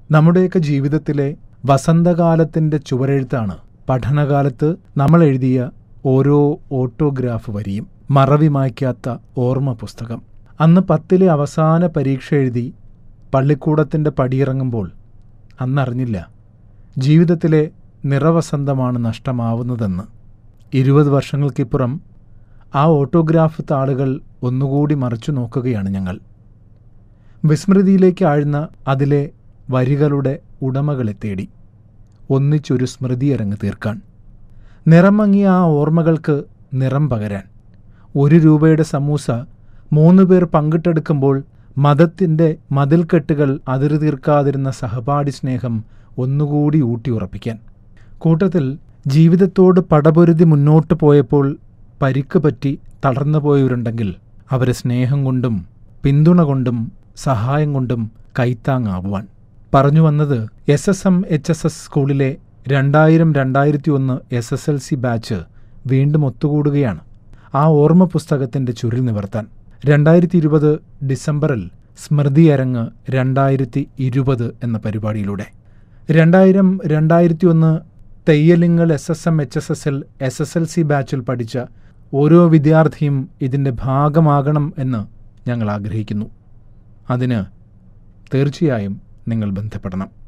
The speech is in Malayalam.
നമ്മുടെയൊക്കെ ജീവിതത്തിലെ വസന്തകാലത്തിൻ്റെ ചുവരെഴുത്താണ് പഠനകാലത്ത് നമ്മൾ എഴുതിയ ഓരോ ഓട്ടോഗ്രാഫ് വരിയും മറവി മായ്ക്കാത്ത ഓർമ്മ പുസ്തകം അന്ന് പത്തിലെ അവസാന പരീക്ഷ എഴുതി പള്ളിക്കൂടത്തിൻ്റെ പടിയിറങ്ങുമ്പോൾ അന്നറിഞ്ഞില്ല ജീവിതത്തിലെ നിറവസന്തമാണ് നഷ്ടമാവുന്നതെന്ന് ഇരുപത് വർഷങ്ങൾക്കിപ്പുറം ആ ഓട്ടോഗ്രാഫ് താളുകൾ ഒന്നുകൂടി മറിച്ചു നോക്കുകയാണ് ഞങ്ങൾ വിസ്മൃതിയിലേക്ക് ആഴ്ന്ന അതിലെ വരികളുടെ ഉടമകളെ തേടി ഒന്നിച്ചൊരു സ്മൃതിയരങ്ങ് തീർക്കാൻ നിറം മങ്ങിയ ആ ഓർമ്മകൾക്ക് നിറം പകരാൻ ഒരു രൂപയുടെ സമൂസ മൂന്ന് പേർ പങ്കിട്ടെടുക്കുമ്പോൾ മതത്തിൻ്റെ മതിൽക്കെട്ടുകൾ അതിരു തീർക്കാതിരുന്ന സഹപാഠി സ്നേഹം ഒന്നുകൂടി ഊട്ടിയുറപ്പിക്കാൻ കൂട്ടത്തിൽ ജീവിതത്തോട് പടപൊരുതി മുന്നോട്ട് പോയപ്പോൾ പരിക്ക് പറ്റി തളർന്നു പോയവരുണ്ടെങ്കിൽ അവരെ സ്നേഹം കൊണ്ടും പിന്തുണ കൊണ്ടും സഹായം കൊണ്ടും കൈത്താങ്ങാവുവാൻ പറഞ്ഞു വന്നത് S S M H S S സ്കൂളിലെ രണ്ടായിരം രണ്ടായിരത്തി ഒന്ന് S S L C batch വീണ്ടും ഒത്തുകൂടുകയാണ് ആ ഓർമ്മ പുസ്തകത്തിന്റെ ചുരുൾ നിവർത്താൻ രണ്ടായിരത്തി ഇരുപത് ഡിസംബറിൽ സ്മൃതി അരങ്ങ് രണ്ടായിരത്തി ഇരുപത് എന്ന പരിപാടിയിലൂടെ രണ്ടായിരം രണ്ടായിരത്തി ഒന്ന് Theyyalingal S S M H S എസിൽ എസ് എസ് എൽ സി ബാച്ചിൽ പഠിച്ച ഓരോ വിദ്യാർത്ഥിയും ഇതിൻ്റെ ഭാഗമാകണം എന്ന് ഞങ്ങൾ ആഗ്രഹിക്കുന്നു അതിന് തീർച്ചയായും നിങ്ങൾ ബന്ധപ്പെടണം